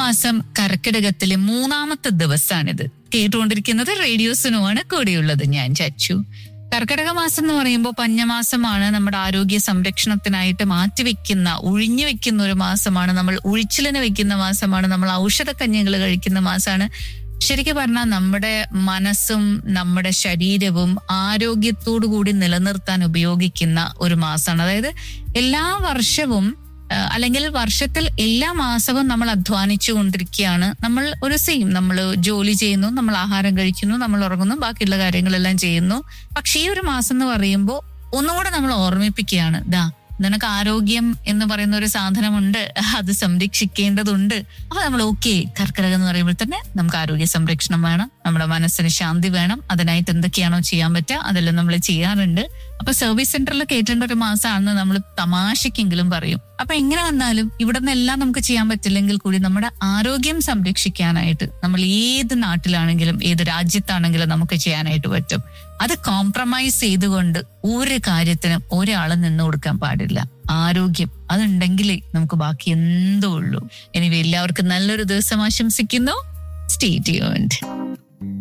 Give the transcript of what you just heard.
മാസം കർക്കിടകത്തിലെ മൂന്നാമത്തെ ദിവസമാണിത് കേട്ടുകൊണ്ടിരിക്കുന്നത് റേഡിയോസിനുമാണ് കൂടെയുള്ളത് ഞാൻ ചച്ചു കർക്കിടക മാസം എന്ന് പറയുമ്പോൾ പഞ്ഞമാസമാണ് നമ്മുടെ ആരോഗ്യ സംരക്ഷണത്തിനായിട്ട് മാറ്റിവെക്കുന്ന ഒഴിഞ്ഞു വെക്കുന്ന ഒരു മാസമാണ് നമ്മൾ ഉഴിച്ചിലിന് വെക്കുന്ന മാസമാണ് നമ്മൾ ഔഷധക്കഞ്ഞികൾ കഴിക്കുന്ന മാസമാണ് ശരിക്കും പറഞ്ഞാൽ നമ്മുടെ മനസ്സും നമ്മുടെ ശരീരവും ആരോഗ്യത്തോടു കൂടി നിലനിർത്താൻ ഉപയോഗിക്കുന്ന ഒരു മാസമാണ് അതായത് എല്ലാ വർഷവും ആ, അല്ലെങ്കിൽ വർഷത്തിൽ എല്ലാ മാസവും നമ്മൾ അധ്വാനിച്ചു കൊണ്ടിരിക്കുകയാണ് നമ്മൾ ഒരു സെയിം നമ്മൾ ജോലി ചെയ്യുന്നു നമ്മൾ ആഹാരം കഴിക്കുന്നു നമ്മൾ ഉറങ്ങുന്നു ബാക്കിയുള്ള കാര്യങ്ങളെല്ലാം ചെയ്യുന്നു പക്ഷെ ഈ ഒരു മാസം എന്ന് പറയുമ്പോൾ ഒന്നുകൂടെ നമ്മൾ ഓർമ്മിപ്പിക്കുകയാണ് ദാ നിനക്ക് ആരോഗ്യം എന്ന് പറയുന്ന ഒരു സാധനമുണ്ട് അത് സംരക്ഷിക്കേണ്ടതുണ്ട് അപ്പൊ നമ്മൾ ഓക്കെ കർക്കിടകം എന്ന് പറയുമ്പോൾ തന്നെ നമുക്ക് ആരോഗ്യ സംരക്ഷണം വേണം നമ്മുടെ മനസ്സിന് ശാന്തി വേണം അതിനായിട്ട് എന്തൊക്കെയാണോ ചെയ്യാൻ പറ്റുക അതെല്ലാം നമ്മൾ ചെയ്യാറുണ്ട് അപ്പൊ സർവീസ് സെന്ററിൽ കേട്ടേണ്ട ഒരു മാസമാണെന്ന് നമ്മൾ തമാശക്കെങ്കിലും പറയും അപ്പൊ എങ്ങനെ വന്നാലും ഇവിടെ നിന്നെല്ലാം നമുക്ക് ചെയ്യാൻ പറ്റില്ലെങ്കിൽ കൂടി നമ്മുടെ ആരോഗ്യം സംരക്ഷിക്കാനായിട്ട് നമ്മൾ ഏത് നാട്ടിലാണെങ്കിലും ഏത് രാജ്യത്താണെങ്കിലും നമുക്ക് ചെയ്യാനായിട്ട് പറ്റും അത് കോംപ്രമൈസ് ചെയ്തുകൊണ്ട് ഒരു കാര്യത്തിനും ഒരാളും നിന്ന് കൊടുക്കാൻ പാടില്ല ആരോഗ്യം അതുണ്ടെങ്കിലേ നമുക്ക് ബാക്കി എന്തോ ഉള്ളൂ ഇനി എല്ലാവർക്കും നല്ലൊരു ദിവസം ആശംസിക്കുന്നു സ്റ്റേ ട്യൂൺഡ്